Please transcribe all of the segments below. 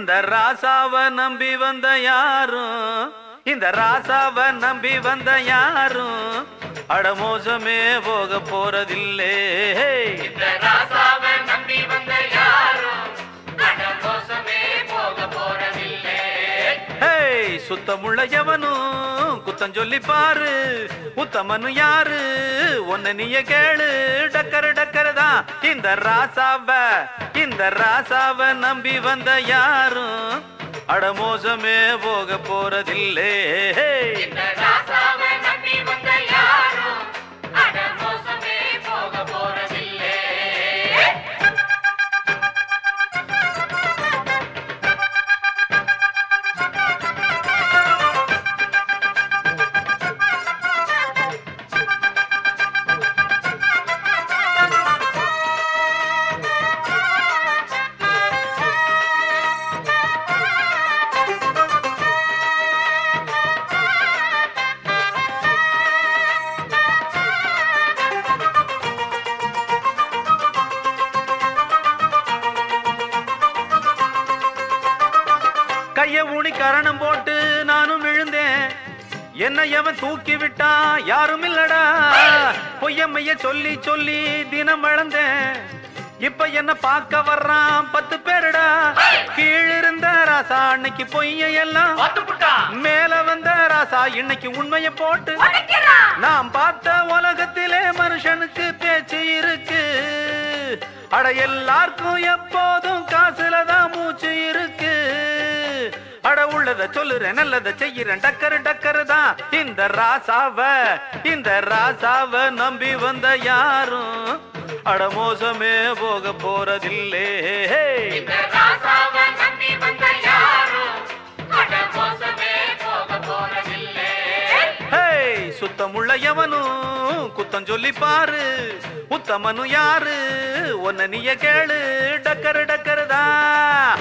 இந்த ராசாவ நம்பி வந்த யாரும் இந்த ராசாவ நம்பி வந்த யாரும் அடமோசமே போக போறதில்லே இந்த ராசாவை நம்பி வந்த யாரும் அட மோசமே போக போறதில்லை ஹேய் சுத்தமுள்ள எவனும் குத்தம் சொல்லி பாரு உத்தமனு யாரு ஒன்ன நீய கேளு டக்கரு டக்கரு தான் இந்த ராசாவ இந்த ராசாவ நம்பி வந்த யாரும் அடமோசமே போக போறதில்லே இந்த ராசாவை நம்பி வந்த யாரும் அட மோசமே போக போறதில்லை கைய ஊனி கரணம் போட்டு நானும் விழுந்தேன் என்ன எவன் தூக்கி விட்டான் யாரும் இல்லடா பொய்யம்மைய சொல்லி சொல்லி தினம் வளர்ந்தேன் இப்ப என்ன பார்க்க வர்றான் பத்து பேருடா கீழிருந்த ராசா அன்னைக்கு பொய்ய எல்லாம் மேல வந்த ராசா இன்னைக்கு உண்மைய போட்டு நாம் பார்த்த உலகத்திலே மனுஷனுக்கு பேச்சு இருக்கு அட எல்லாருக்கும் எப்போதும் காசுல தான் மூச்சு இருக்கு அட உள்ளத சொல்லுறேன் நல்லத செய்யறேன் டக்கரு டக்கரு தான் இந்த ராசாவ இந்த ராசாவ நம்பி வந்த யாரும் அட மோசமே போக போறதில்லே இந்த ராசாவை நம்பி வந்த யாரும் அட மோசமே போக போறதில்லை ஹேய் சுத்தமுள்ள எவனும் குத்தம் சொல்லி பாரு உத்தமனு யாரு ஒன்ன நீய கேளு டக்கரு டக்கரு தான்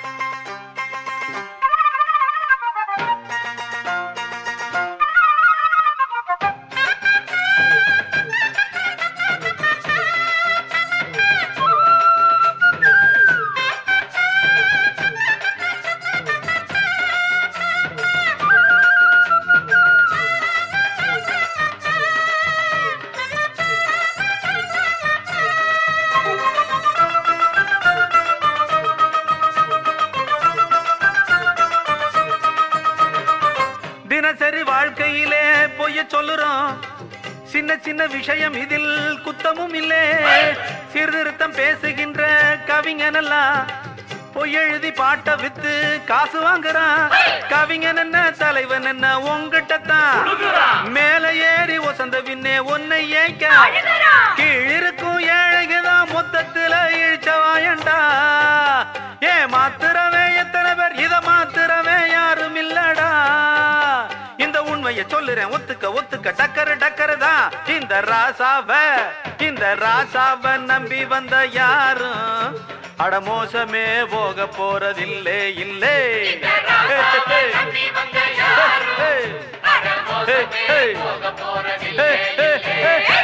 தினசரி வாழ்க்கையிலே பொய்ய சொல்லுறோம் சின்ன சின்ன விஷயம் இதில் குத்தமும் இல்லே சீர்திருத்தம் பேசுகின்ற கவிஞனெல்லாம் பொய் எழுதி பாட்ட வித்து காசு வாங்குறான் கவிஞன் என்ன தலைவன் என்ன உங்ககிட்ட தான் மேல ஏறி ஒசந்த பின்னே உன்னை ஏய்க்க கீழிருக்கும் ஏழைகதான் மொத்தத்துல இழிச்ச வாயண்டா ஏ மாத்திரவே எத்தனை பேர் இத மாத்திரவே யாரும் இல்லடா இந்த உண்மைய சொல்லுறேன் ஒத்துக்க ஒத்துக்க டக்கரு டக்கரு தான் இந்த ராசாவ இந்த ராசாவ நம்பி வந்த யாரும் அட மோசமே போக போறதில்லே இல்லே இந்த ராசாவை நம்பி வந்த யாரும் அட மோசமே போக போறதில்லை